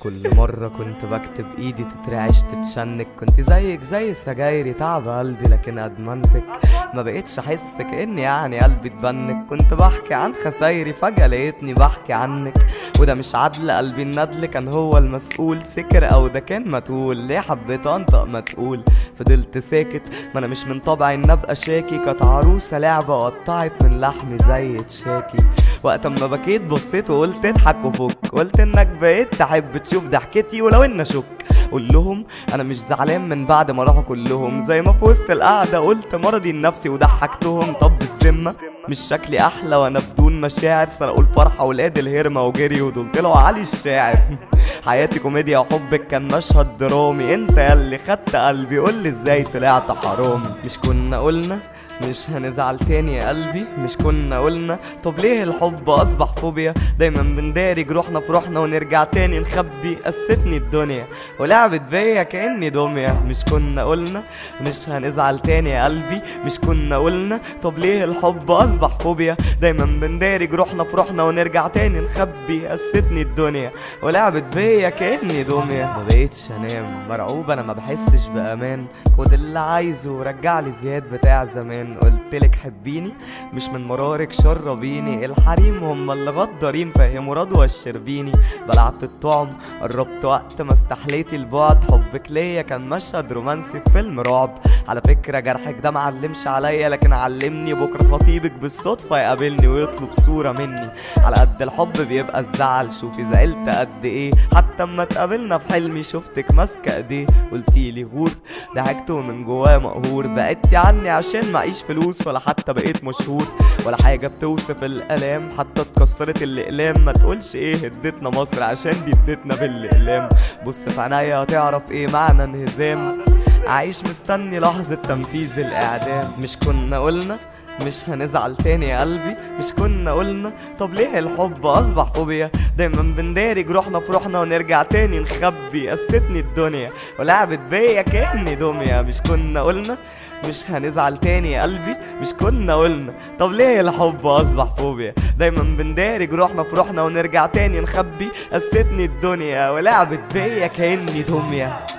كل مرة كنت بكتب ايدي تترعش تتشنك كنت زيك زي سجايري تعب قلبي لكن ادمنتك ما بقيتش احس كاني يعني قلبي اتبنك كنت بحكي عن خسايري فجأة لقيتني بحكي عنك وده مش عدل قلبي الندل كان هو المسؤول سكر او ده كان متقول ليه حبيت انطق ما تقول فضلت ساكت ما انا مش من طبعي ان ابقى شاكي كانت عروسة لعبة قطعت من لحمي زي تشاكي وقت ما بكيت بصيت وقلت اضحك وفك قلت انك بقيت تحب تشوف ضحكتي ولو ان اشك قول لهم انا مش زعلان من بعد ما راحوا كلهم زي ما في وسط القعده قلت مرضي لنفسي وضحكتهم طب بالذمه مش شكلي احلى وانا بدون مشاعر سرقوا الفرحه ولاد الهرمه وجري ودول طلعوا علي الشاعر حياتي كوميديا وحبك كان مشهد درامي انت ياللي خدت قلبي قولي ازاي طلعت حرامي مش كنا قلنا مش هنزعل تاني يا قلبي مش كنا قلنا طب ليه الحب اصبح فوبيا دايما بنداري جروحنا في روحنا ونرجع تاني نخبي قستني الدنيا ولعبت بيا كاني دمية مش كنا قلنا مش هنزعل تاني يا قلبي مش كنا قلنا طب ليه الحب اصبح فوبيا دايما بنداري جروحنا في روحنا ونرجع تاني نخبي قستني الدنيا ولعبت بيا كاني دمية ما بقيتش انام مرعوب انا ما بحسش بامان خد اللي عايزه ورجعلي زياد بتاع زمان قلتلك حبيني مش من مرارك شربيني الحريم هم اللي غدارين فهموا رضوى الشربيني بلعت الطعم قربت وقت ما استحليتي البعد حبك ليا كان مشهد رومانسي في فيلم رعب على فكرة جرحك ده معلمش عليا لكن علمني بكرة خطيبك بالصدفة يقابلني ويطلب صورة مني على قد الحب بيبقى الزعل شوفي زعلت قد ايه حتى اما اتقابلنا في حلمي شفتك ماسكة ايديه قلتيلي غور ضحكت ومن جوايا مقهور بعدتي عني عشان معيش فلوس ولا حتى بقيت مشهور ولا حاجة بتوصف الآلام حتى اتكسرت الأقلام ما تقولش ايه اديتنا مصر عشان دي اديتنا بالأقلام بص في عينيا هتعرف ايه معنى انهزام عايش مستني لحظة تنفيذ الإعدام مش كنا قلنا مش هنزعل تاني يا قلبي مش كنا قلنا طب ليه الحب اصبح فوبيا دايما بنداري جروحنا في روحنا ونرجع تاني نخبي قستني الدنيا ولعبت بيا كاني دمية مش كنا قلنا مش هنزعل تاني يا قلبي مش كنا قلنا طب ليه الحب اصبح فوبيا دايما بنداري جروحنا في روحنا ونرجع تاني نخبي قستني الدنيا ولعبت بيا كاني دمية